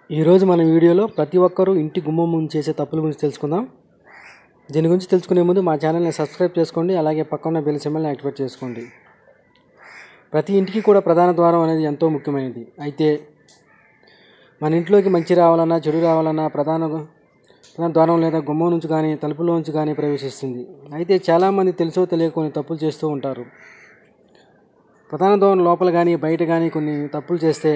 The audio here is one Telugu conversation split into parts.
ఈరోజు మన వీడియోలో ప్రతి ఒక్కరూ ఇంటి గుమ్మం ముందు చేసే తప్పుల గురించి తెలుసుకుందాం దీని గురించి తెలుసుకునే ముందు మా ఛానల్ని సబ్స్క్రైబ్ చేసుకోండి అలాగే పక్కన బెల్ సింబల్ని యాక్టివేట్ చేసుకోండి ప్రతి ఇంటికి కూడా ప్రధాన ద్వారం అనేది ఎంతో ముఖ్యమైనది అయితే మన ఇంట్లోకి మంచి రావాలన్నా చెడు రావాలన్నా ప్రధాన ప్రధాన ద్వారం లేదా గుమ్మం నుంచి కానీ తలుపులో నుంచి కానీ ప్రవేశిస్తుంది అయితే చాలామంది తెలుసో తెలియక కొన్ని తప్పులు చేస్తూ ఉంటారు ప్రధాన ద్వారం లోపల కానీ బయట కానీ కొన్ని తప్పులు చేస్తే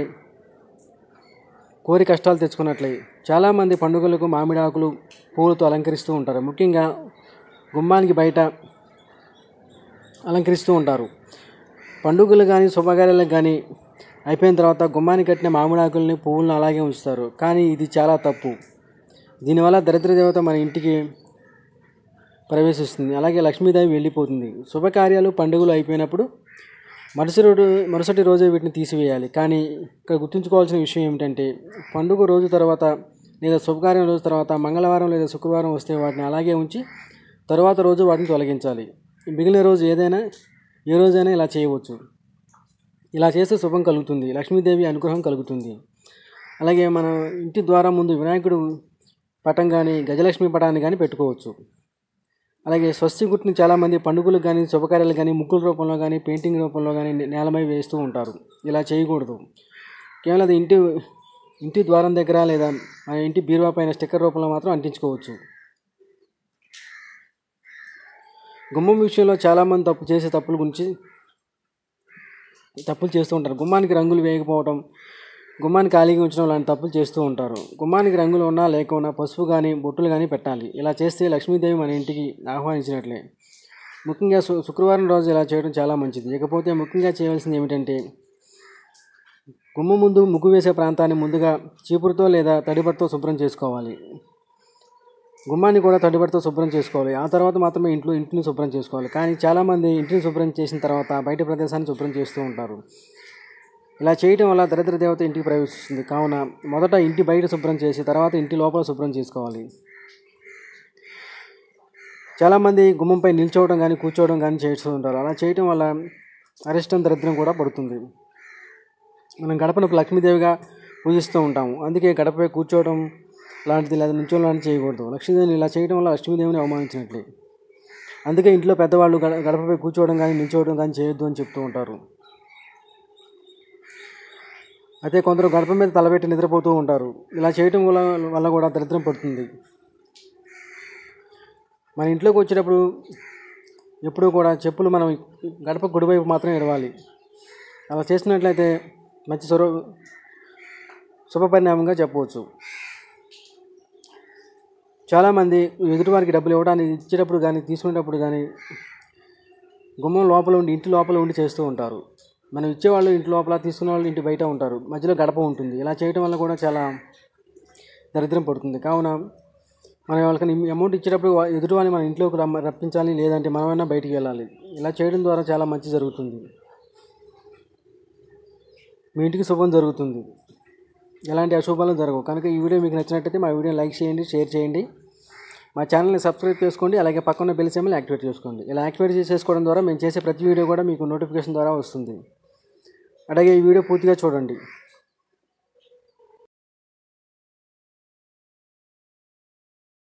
కోరి కష్టాలు తెచ్చుకున్నట్లే చాలామంది పండుగలకు మామిడి ఆకులు పూలతో అలంకరిస్తూ ఉంటారు ముఖ్యంగా గుమ్మానికి బయట అలంకరిస్తూ ఉంటారు పండుగలు కానీ శుభకార్యాలకు కానీ అయిపోయిన తర్వాత గుమ్మానికి కట్టిన మామిడి ఆకుల్ని పువ్వులను అలాగే ఉంచుతారు కానీ ఇది చాలా తప్పు దీనివల్ల దరిద్ర దేవత మన ఇంటికి ప్రవేశిస్తుంది అలాగే లక్ష్మీదేవి వెళ్ళిపోతుంది శుభకార్యాలు పండుగలు అయిపోయినప్పుడు మరుసటి రోజు మరుసటి రోజే వీటిని తీసివేయాలి కానీ ఇక్కడ గుర్తుంచుకోవాల్సిన విషయం ఏమిటంటే పండుగ రోజు తర్వాత లేదా శుభకార్యం రోజు తర్వాత మంగళవారం లేదా శుక్రవారం వస్తే వాటిని అలాగే ఉంచి తర్వాత రోజు వాటిని తొలగించాలి మిగిలిన రోజు ఏదైనా ఏ రోజైనా ఇలా చేయవచ్చు ఇలా చేస్తే శుభం కలుగుతుంది లక్ష్మీదేవి అనుగ్రహం కలుగుతుంది అలాగే మన ఇంటి ద్వారం ముందు వినాయకుడు పటం కానీ గజలక్ష్మి పటాన్ని కానీ పెట్టుకోవచ్చు అలాగే స్వస్తి గుర్తుని చాలామంది పండుగలకు కానీ శుభకార్యాలు కానీ ముగ్గుల రూపంలో కానీ పెయింటింగ్ రూపంలో కానీ నేలమై వేస్తూ ఉంటారు ఇలా చేయకూడదు కేవలం అది ఇంటి ఇంటి ద్వారం దగ్గర లేదా మన ఇంటి బీరువా పైన స్టిక్కర్ రూపంలో మాత్రం అంటించుకోవచ్చు గుమ్మం విషయంలో చాలామంది తప్పు చేసే తప్పుల గురించి తప్పులు చేస్తూ ఉంటారు గుమ్మానికి రంగులు వేయకపోవడం గుమ్మాన్ని ఖాళీగా ఉంచడం లాంటి తప్పులు చేస్తూ ఉంటారు గుమ్మానికి రంగులు ఉన్నా లేకున్నా పసుపు కానీ బొట్టులు కానీ పెట్టాలి ఇలా చేస్తే లక్ష్మీదేవి మన ఇంటికి ఆహ్వానించినట్లే ముఖ్యంగా శు శుక్రవారం రోజు ఇలా చేయడం చాలా మంచిది ఇకపోతే ముఖ్యంగా చేయవలసింది ఏమిటంటే గుమ్మ ముందు ముగ్గు వేసే ప్రాంతాన్ని ముందుగా చీపురుతో లేదా తడిబడితో శుభ్రం చేసుకోవాలి గుమ్మాన్ని కూడా తడిబడితో శుభ్రం చేసుకోవాలి ఆ తర్వాత మాత్రమే ఇంట్లో ఇంటిని శుభ్రం చేసుకోవాలి కానీ చాలామంది ఇంటిని శుభ్రం చేసిన తర్వాత బయట ప్రదేశాన్ని శుభ్రం చేస్తూ ఉంటారు ఇలా చేయటం వల్ల దరిద్ర దేవత ఇంటికి ప్రవేశిస్తుంది కావున మొదట ఇంటి బయట శుభ్రం చేసి తర్వాత ఇంటి లోపల శుభ్రం చేసుకోవాలి చాలామంది గుమ్మంపై నిల్చోవడం కానీ కూర్చోవడం కానీ చేస్తూ ఉంటారు అలా చేయటం వల్ల అరిష్టం దరిద్రం కూడా పడుతుంది మనం గడపను లక్ష్మీదేవిగా పూజిస్తూ ఉంటాము అందుకే గడపపై కూర్చోవడం లాంటిది లేదా నుంచోవడం లాంటిది చేయకూడదు లక్ష్మీదేవిని ఇలా చేయడం వల్ల లక్ష్మీదేవిని అవమానించినట్లే అందుకే ఇంట్లో పెద్దవాళ్ళు గడ గడపపై కూర్చోవడం కానీ నిల్చోవడం కానీ చేయొద్దు అని చెప్తూ ఉంటారు అయితే కొందరు గడప మీద తలబెట్టి నిద్రపోతూ ఉంటారు ఇలా చేయటం వల్ల వల్ల కూడా దరిద్రం పడుతుంది మన ఇంట్లోకి వచ్చేటప్పుడు ఎప్పుడూ కూడా చెప్పులు మనం గడప గుడివైపు మాత్రం ఇడవాలి అలా చేసినట్లయితే మంచి స్వరూ శుభపరిణామంగా చెప్పవచ్చు చాలామంది ఎదుటివారికి డబ్బులు ఇవ్వడానికి ఇచ్చేటప్పుడు కానీ తీసుకునేటప్పుడు కానీ గుమ్మం లోపల ఉండి ఇంటి లోపల ఉండి చేస్తూ ఉంటారు మనం ఇచ్చేవాళ్ళు ఇంటి లోపల తీసుకునే వాళ్ళు ఇంటి బయట ఉంటారు మధ్యలో గడప ఉంటుంది ఇలా చేయడం వల్ల కూడా చాలా దరిద్రం పడుతుంది కావున మనం వాళ్ళకి అమౌంట్ ఇచ్చేటప్పుడు ఎదుటివాని మన ఇంట్లోకి రమ్మ రప్పించాలి లేదంటే మనమైనా బయటికి వెళ్ళాలి ఇలా చేయడం ద్వారా చాలా మంచి జరుగుతుంది మీ ఇంటికి శుభం జరుగుతుంది ఎలాంటి అశుభాలు జరగవు కనుక ఈ వీడియో మీకు నచ్చినట్టయితే మా వీడియోని లైక్ చేయండి షేర్ చేయండి మా ఛానల్ని సబ్స్క్రైబ్ చేసుకోండి అలాగే పక్కన బెల్ సింబల్ యాక్టివేట్ చేసుకోండి ఇలా యాక్టివేట్ చేసుకోవడం ద్వారా మేము చేసే ప్రతి వీడియో కూడా మీకు నోటిఫికేషన్ ద్వారా వస్తుంది అలాగే ఈ వీడియో పూర్తిగా చూడండి